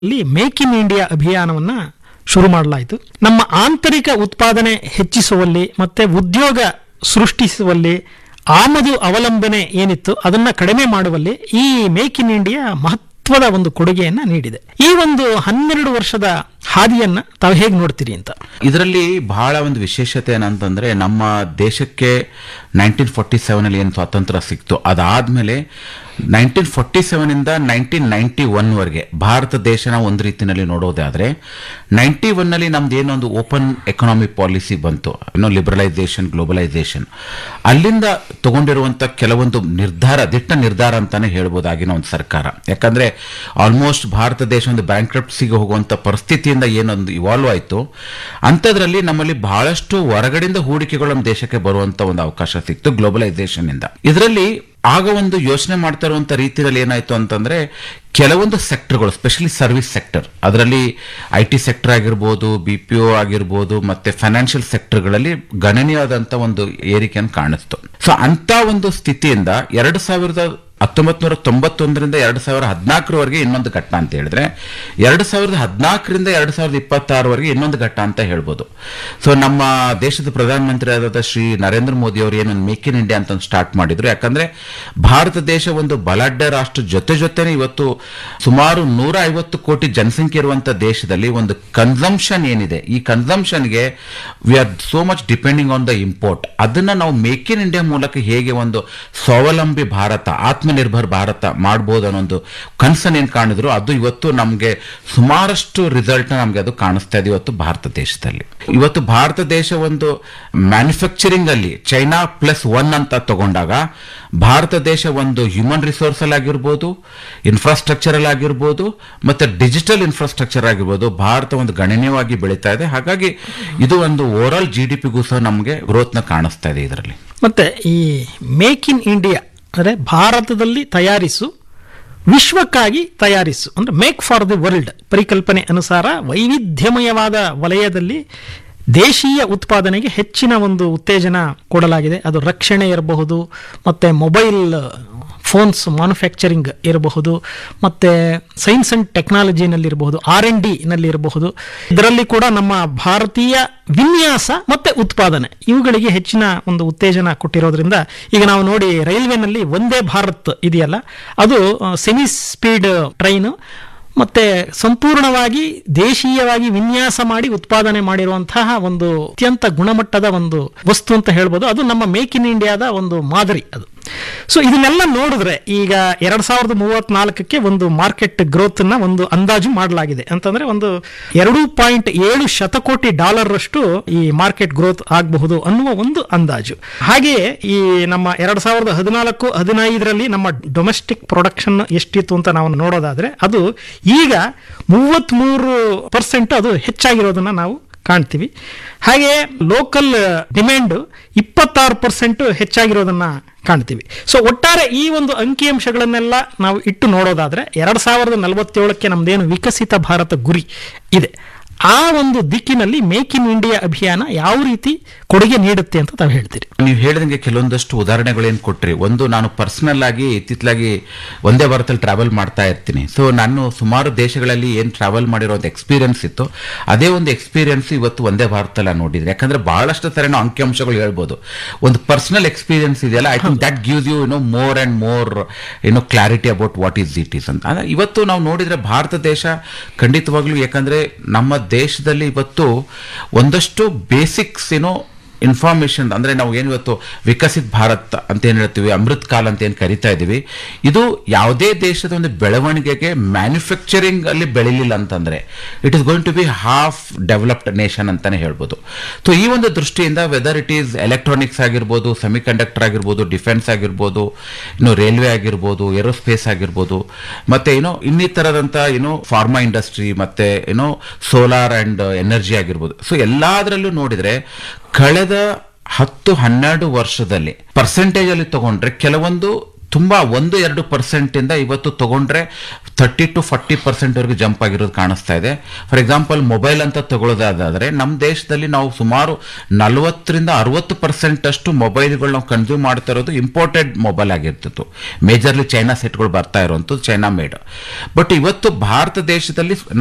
ಅಲ್ಲಿ make in India ಅಭಿಯಾನವನ್ನ ಶುರು ಮಾಡಲಾಯಿತು ನಮ್ಮ ಆಂತರಿಕ ಉತ್ಪಾದನೆ ಹೆಚ್ಚಿಸುವಲ್ಲಿ ಮತ್ತೆ ಉದ್ಯೋಗ ಸೃಷ್ಟಿಸುವಲ್ಲಿ ಆಮದು ಅವಲಂಬನೆ ಏನಿತ್ತು ಅದನ್ನ ಕಡಿಮೆ ಮಾಡುವಲ್ಲಿ ಈ ಮೇಕ್ ಇನ್ ಇಂಡಿಯಾ ಮಹತ್ವದ ಒಂದು ಕೊಡುಗೆಯನ್ನ ನೀಡಿದೆ ಈ ಒಂದು ಹನ್ನೆರಡು ವರ್ಷದ ಹಾದಿಯನ್ನ ತಾವು ಹೇಗೆ ನೋಡ್ತೀರಿ ಅಂತ ಇದರಲ್ಲಿ ಬಹಳ ಒಂದು ವಿಶೇಷತೆ ಏನಂತಂದ್ರೆ ನಮ್ಮ ದೇಶಕ್ಕೆ ನೈನ್ಟೀನ್ ಫಾರ್ಟಿ ಸೆವೆನ್ ಅಲ್ಲಿ ಏನು ಸ್ವಾತಂತ್ರ್ಯ ಸಿಕ್ತು ಅದಾದ್ಮೇಲೆ ನೈನ್ಟೀನ್ ಫಾರ್ಟಿ ಸೆವೆನ್ ಇಂದ ನೈನ್ಟೀನ್ ನೈನ್ಟಿ ಒನ್ ವರೆಗೆ ಭಾರತ ದೇಶನ ಒಂದು ರೀತಿಯಲ್ಲಿ ನೋಡೋದಾದ್ರೆ ನೈನ್ಟಿ ಒನ್ ನಲ್ಲಿ ನಮ್ದು ಏನೊಂದು ಓಪನ್ ಎಕನಾಮಿ ಪಾಲಿಸಿ ಬಂತು ಏನೋ ಲಿಬರಲೈಸೇಷನ್ ಗ್ಲೋಬಲೈಸೇಷನ್ ಅಲ್ಲಿಂದ ತಗೊಂಡಿರುವಂತ ಕೆಲವೊಂದು ನಿರ್ಧಾರ ದಿಟ್ಟ ನಿರ್ಧಾರ ಅಂತಾನೆ ಹೇಳ್ಬೋದಾಗಿನ ಒಂದು ಸರ್ಕಾರ ಯಾಕಂದ್ರೆ ಆಲ್ಮೋಸ್ಟ್ ಭಾರತ ದೇಶ ಒಂದು ಬ್ಯಾಂಕ್ರಪ್ಸಿಗೆ ಹೋಗುವಂತ ಪರಿಸ್ಥಿತಿಯಿಂದ ಏನೊಂದು ಇವಾಲ್ವ್ ಆಯ್ತು ಅಂಥದ್ರಲ್ಲಿ ನಮ್ಮಲ್ಲಿ ಬಹಳಷ್ಟು ಹೊರಗಡೆಯಿಂದ ಹೂಡಿಕೆಗಳು ನಮ್ಮ ದೇಶಕ್ಕೆ ಬರುವಂತ ಒಂದು ಅವಕಾಶ ಸಿಕ್ತು ಗ್ಲೋಬಲೈಸೇಷನ್ ಇಂದ ಇದರಲ್ಲಿ ಆಗ ಒಂದು ಯೋಚನೆ ಮಾಡ್ತಾ ಇರುವಂತ ರೀತಿಯಲ್ಲಿ ಏನಾಯ್ತು ಅಂತಂದ್ರೆ ಕೆಲವೊಂದು ಸೆಕ್ಟರ್ಗಳು ಸ್ಪೆಷಲಿ ಸರ್ವಿಸ್ ಸೆಕ್ಟರ್ ಅದರಲ್ಲಿ ಐ ಟಿ ಸೆಕ್ಟರ್ ಆಗಿರ್ಬೋದು ಬಿ ಪಿ ಒ ಆಗಿರ್ಬೋದು ಮತ್ತೆ ಫೈನಾನ್ಷಿಯಲ್ ಸೆಕ್ಟರ್ಗಳಲ್ಲಿ ಗಣನೀಯವಾದಂತ ಒಂದು ಏರಿಕೆಯನ್ನು ಕಾಣಿಸ್ತು ಸೊ ಅಂತ ಒಂದು ಸ್ಥಿತಿಯಿಂದ ಎರಡು ಸಾವಿರದ ಹತ್ತೊಂಬತ್ ನೂರ ತೊಂಬತ್ತೊಂದರಿಂದ ಎರಡು ಸಾವಿರದ ಹದಿನಾಲ್ಕರವರೆಗೆ ಇನ್ನೊಂದು ಘಟ್ಟ ಅಂತ ಹೇಳಿದ್ರೆ ಎರಡು ಸಾವಿರದ ಹದಿನಾಲ್ಕರಿಂದ ಎರಡು ಸಾವಿರದ ಇಪ್ಪತ್ತಾರವರೆಗೆ ಇನ್ನೊಂದು ಘಟ್ಟ ಅಂತ ಹೇಳ್ಬೋದು ಸೊ ನಮ್ಮ ದೇಶದ ಪ್ರಧಾನಮಂತ್ರಿ ಆದ ಶ್ರೀ ನರೇಂದ್ರ ಮೋದಿ ಅವರು ಏನೊಂದು ಮೇಕ್ ಇನ್ ಇಂಡಿಯಾ ಅಂತ ಸ್ಟಾರ್ಟ್ ಮಾಡಿದ್ರು ಯಾಕಂದ್ರೆ ಭಾರತ ದೇಶ ಒಂದು ಬಲಾಢ್ಯ ರಾಷ್ಟ್ರ ಜೊತೆ ಜೊತೆನೆ ಇವತ್ತು ಸುಮಾರು ನೂರ ಐವತ್ತು ಕೋಟಿ ಜನಸಂಖ್ಯೆ ಇರುವಂತ ದೇಶದಲ್ಲಿ ಒಂದು ಕನ್ಸಂಪ್ಷನ್ ಏನಿದೆ ಈ ಕನ್ಸಂಪ್ಷನ್ಗೆ we are so much depending on the import ಅದನ್ನ ನಾವು ಮೇಕ್ ಇನ್ ಇಂಡಿಯಾ ಮೂಲಕ ಹೇಗೆ ಒಂದು ಸ್ವಾವಲಂಬಿ ಭಾರತ ಆತ್ಮನಿರ್ಭರ್ ಭಾರತ ಮಾಡಬಹುದು ಅನ್ನೋ ಒಂದು ಕನ್ಸನ್ ಏನ್ ಕಾಣಿದ್ರು ಅದು ಇವತ್ತು ನಮಗೆ ಸುಮಾರಷ್ಟು ರಿಸಲ್ಟ್ ನಮಗೆ ಅದು ಕಾಣಿಸ್ತಾ ಇದೆ ಇವತ್ತು ಭಾರತ ದೇಶದಲ್ಲಿ ಇವತ್ತು ಭಾರತ ದೇಶ ಒಂದು ಮ್ಯಾನುಫ್ಯಾಕ್ಚರಿಂಗ್ ಅಲ್ಲಿ ಚೈನಾ ಪ್ಲಸ್ ಒನ್ ಅಂತ ತಗೊಂಡಾಗ ಭಾರತ ದೇಶ ಒಂದು ಹ್ಯೂಮನ್ ರಿಸೋರ್ಸ್ ಅಲ್ಲಿ ಆಗಿರ್ಬೋದು ಇನ್ಫ್ರಾಸ್ಟ್ರಕ್ಚರ್ ಅಲ್ಲಿ ಆಗಿರ್ಬೋದು ಮತ್ತೆ ಡಿಜಿಟಲ್ ಇನ್ಫ್ರಾಸ್ಟ್ರಕ್ಚರ್ ಆಗಿರ್ಬೋದು ಭಾರತ ಒಂದು ಗಣನೀಯವಾಗಿ ಬೆಳೀತಾ ಇದೆ ಹಾಗಾಗಿ ಇದು ಒಂದು ಓವರ್ ಆಲ್ ಜಿ ಡಿ ಪಿಗೂ ಸಹ ನಮಗೆ ಗ್ರೋತ್ ನ ಕಾಣಿಸ್ತಾ ಇದೆ ಇದರಲ್ಲಿ ಮತ್ತೆ ಈ ಮೇಕ್ ಇನ್ ಇಂಡಿಯಾ ಅಂದರೆ ಭಾರತದಲ್ಲಿ ತಯಾರಿಸು ವಿಶ್ವಕ್ಕಾಗಿ ತಯಾರಿಸು ಅಂದ್ರೆ ಮೇಕ್ ಫಾರ್ ದಿ ವರ್ಲ್ಡ್ ಪರಿಕಲ್ಪನೆ ಅನುಸಾರ ವೈವಿಧ್ಯಮಯವಾದ ವಲಯದಲ್ಲಿ ದೇಶೀಯ ಉತ್ಪಾದನೆಗೆ ಹೆಚ್ಚಿನ ಒಂದು ಉತ್ತೇಜನ ಕೊಡಲಾಗಿದೆ ಅದು ರಕ್ಷಣೆ ಇರಬಹುದು ಮತ್ತೆ ಮೊಬೈಲ್ ಫೋನ್ಸ್ ಮ್ಯಾನುಫ್ಯಾಕ್ಚರಿಂಗ್ ಇರಬಹುದು ಮತ್ತೆ ಸೈನ್ಸ್ ಅಂಡ್ ಟೆಕ್ನಾಲಜಿನಲ್ಲಿರಬಹುದು ಆರ್ ಎನ್ ಡಿ ನಲ್ಲಿ ಇರಬಹುದು ಇದರಲ್ಲಿ ಕೂಡ ನಮ್ಮ ಭಾರತೀಯ ವಿನ್ಯಾಸ ಮತ್ತೆ ಉತ್ಪಾದನೆ ಇವುಗಳಿಗೆ ಹೆಚ್ಚಿನ ಒಂದು ಉತ್ತೇಜನ ಕೊಟ್ಟಿರೋದ್ರಿಂದ ಈಗ ನಾವು ನೋಡಿ ರೈಲ್ವೆನಲ್ಲಿ ಒಂದೇ ಭಾರತ್ ಇದೆಯಲ್ಲ ಅದು ಸೆಮಿ ಸ್ಪೀಡ್ ಟ್ರೈನ್ ಮತ್ತೆ ಸಂಪೂರ್ಣವಾಗಿ ದೇಶೀಯವಾಗಿ ವಿನ್ಯಾಸ ಮಾಡಿ ಉತ್ಪಾದನೆ ಮಾಡಿರುವಂತಹ ಒಂದು ಅತ್ಯಂತ ಗುಣಮಟ್ಟದ ಒಂದು ವಸ್ತು ಅಂತ ಹೇಳ್ಬೋದು ಅದು ನಮ್ಮ ಮೇಕ್ ಇನ್ ಇಂಡಿಯಾದ ಒಂದು ಮಾದರಿ ಅದು ಸೊ ಇದನ್ನೆಲ್ಲ ನೋಡಿದ್ರೆ ಈಗ ಎರಡ್ ಸಾವಿರದ ಮೂವತ್ನಾಲ್ಕಕ್ಕೆ ಒಂದು ಮಾರ್ಕೆಟ್ ಗ್ರೋತ್ ನ ಒಂದು ಅಂದಾಜು ಮಾಡಲಾಗಿದೆ ಅಂತಂದ್ರೆ ಒಂದು ಎರಡು ಪಾಯಿಂಟ್ ಏಳು ಶತಕೋಟಿ ಡಾಲರ್ ಅಷ್ಟು ಈ ಮಾರ್ಕೆಟ್ ಗ್ರೋತ್ ಆಗಬಹುದು ಅನ್ನುವ ಒಂದು ಅಂದಾಜು ಹಾಗೆಯೇ ಈ ನಮ್ಮ ಎರಡ್ ಸಾವಿರದ ಹದಿನಾಲ್ಕು ಹದಿನೈದರಲ್ಲಿ ನಮ್ಮ ಡೊಮೆಸ್ಟಿಕ್ ಪ್ರೊಡಕ್ಷನ್ ಎಷ್ಟಿತ್ತು ಅಂತ ನಾವು ನೋಡೋದಾದ್ರೆ ಅದು ಈಗ ಮೂವತ್ಮೂರು ಪರ್ಸೆಂಟ್ ಅದು ಹೆಚ್ಚಾಗಿರೋದನ್ನ ನಾವು ಕಾಣ್ತೀವಿ ಹಾಗೆ ಲೋಕಲ್ ಡಿಮ್ಯಾಂಡ್ ಇಪ್ಪತ್ತಾರು ಪರ್ಸೆಂಟ್ ಹೆಚ್ಚಾಗಿರೋದನ್ನ ಕಾಣ್ತೀವಿ ಸೊ ಒಟ್ಟಾರೆ ಈ ಒಂದು ಅಂಕಿಅಂಶಗಳನ್ನೆಲ್ಲ ನಾವು ಇಟ್ಟು ನೋಡೋದಾದ್ರೆ ಎರಡ್ ಸಾವಿರದ ನಲವತ್ತೇಳಕ್ಕೆ ನಮ್ದೇನು ವಿಕಸಿತ ಭಾರತ ಗುರಿ ಇದೆ ಆ ಒಂದು ದಿಕ್ಕಿನಲ್ಲಿ ಮೇಕ್ ಇನ್ ಇಂಡಿಯಾ ಅಭಿಯಾನ ಯಾವ ರೀತಿ ಕೊಡುಗೆ ನೀಡುತ್ತೆ ಅಂತ ತಾವು ಹೇಳ್ತೀರಿ ನೀವು ಹೇಳಿದಂಗೆ ಕೆಲವೊಂದಷ್ಟು ಉದಾಹರಣೆಗಳೇನು ಕೊಟ್ರಿ ಒಂದು ನಾನು ಪರ್ಸನಲ್ ಆಗಿ ಇತ್ತಿತ್ತಲಾಗಿ ಒಂದೇ ಭಾರತದಲ್ಲಿ ಟ್ರಾವೆಲ್ ಮಾಡ್ತಾ ಇರ್ತೀನಿ ಸೊ ನಾನು ಸುಮಾರು ದೇಶಗಳಲ್ಲಿ ಏನು ಟ್ರಾವೆಲ್ ಮಾಡಿರೋ ಒಂದು ಎಕ್ಸ್ಪೀರಿಯನ್ಸ್ ಇತ್ತು ಅದೇ ಒಂದು ಎಕ್ಸ್ಪೀರಿಯನ್ಸ್ ಇವತ್ತು ಒಂದೇ ಭಾರತದಲ್ಲಿ ನೋಡಿದ್ರೆ ಯಾಕಂದ್ರೆ ಬಹಳಷ್ಟು ತರ ನಾವು ಅಂಕಿಅಂಶಗಳು ಹೇಳ್ಬೋದು ಒಂದು ಪರ್ಸನಲ್ ಎಕ್ಸ್ಪೀರಿಯನ್ಸ್ ಇದೆಯಲ್ಲ I think that gives you know more and more ಏನೋ clarity about what is it is ಅಂತ ಅಂದ್ರೆ ಇವತ್ತು ನಾವು ನೋಡಿದ್ರೆ ಭಾರತ ದೇಶ ಖಂಡಿತವಾಗ್ಲೂ ಯಾಕಂದ್ರೆ ನಮ್ಮ ದೇಶದಲ್ಲಿ ಇವತ್ತು ಒಂದಷ್ಟು ಬೇಸಿಕ್ಸ್ ಏನೋ ಇನ್ಫಾರ್ಮೇಶನ್ ಅಂದ್ರೆ ನಾವು ಏನು ಇವತ್ತು ವಿಕಸಿತ್ ಭಾರತ್ ಅಂತ ಏನ್ ಹೇಳ್ತೀವಿ ಅಮೃತ್ ಕಾಲ್ ಅಂತ ಏನ್ ಕರಿತಾ ಇದೀವಿ ಇದು ಯಾವುದೇ ದೇಶದ ಒಂದು ಬೆಳವಣಿಗೆಗೆ ಮ್ಯಾನುಫ್ಯಾಕ್ಚರಿಂಗ್ ಅಲ್ಲಿ ಬೆಳಿಲಿಲ್ಲ ಅಂತಂದ್ರೆ it is going to be half developed nation ಅಂತಾನೆ ಹೇಳ್ಬೋದು ಸೊ ಈ ಒಂದು ದೃಷ್ಟಿಯಿಂದ ವೆದರ್ ಇಟ್ ಈಸ್ ಎಲೆಕ್ಟ್ರಾನಿಕ್ಸ್ ಆಗಿರ್ಬೋದು ಸೆಮಿ ಕಂಡಕ್ಟರ್ ಆಗಿರ್ಬೋದು ಡಿಫೆನ್ಸ್ ಆಗಿರ್ಬೋದು ಇನ್ನು ರೈಲ್ವೆ ಆಗಿರ್ಬೋದು ಏರೋಸ್ಪೇಸ್ ಆಗಿರ್ಬೋದು ಮತ್ತೆ ಏನೋ ಇನ್ನಿತರದಂತ ಏನೋ ಫಾರ್ಮಾ ಇಂಡಸ್ಟ್ರಿ ಮತ್ತೆ ಏನೋ ಸೋಲಾರ್ ಅಂಡ್ ಎನರ್ಜಿ ಆಗಿರ್ಬೋದು ಸೊ ಎಲ್ಲಾದ್ರಲ್ಲೂ ನೋಡಿದ್ರೆ ಕಳೆದ ಹತ್ತು ಹನ್ನೆರಡು ವರ್ಷದಲ್ಲಿ ಪರ್ಸೆಂಟೇಜ್ ಅಲ್ಲಿ ತಗೊಂಡ್ರೆ ಕೆಲವೊಂದು ತುಂಬಾ ಒಂದು ಎರಡು ಪರ್ಸೆಂಟ್ ಇಂದ ಇವತ್ತು ತಗೊಂಡ್ರೆ ಥರ್ಟಿ ಟು ಫಾರ್ಟಿ ಪರ್ಸೆಂಟ್ ವರೆಗೂ ಜಂಪ್ ಆಗಿರೋದು ಕಾಣಿಸ್ತಾ ಇದೆ ಫಾರ್ ಎಕ್ಸಾಂಪಲ್ ಮೊಬೈಲ್ ಅಂತ ತಗೊಳ್ಳೋದಾದ್ರೆ ನಮ್ಮ ದೇಶದಲ್ಲಿ ನಾವು ಸುಮಾರು ನಲವತ್ತರಿಂದ ಅರವತ್ತು ಪರ್ಸೆಂಟ್ ಅಷ್ಟು ಮೊಬೈಲ್ಗಳು ನಾವು ಕನ್ಸ್ಯೂಮ್ ಮಾಡ್ತಾ ಇರೋದು ಇಂಪೋರ್ಟೆಡ್ ಮೊಬೈಲ್ ಆಗಿರ್ತಿತ್ತು ಮೇಜರ್ಲಿ ಚೈನಾ ಸೆಟ್ಗಳು ಬರ್ತಾ ಇರುವಂಥದ್ದು ಚೈನಾ ಮೇಡ್ ಬಟ್ ಇವತ್ತು ಭಾರತ ದೇಶದಲ್ಲಿ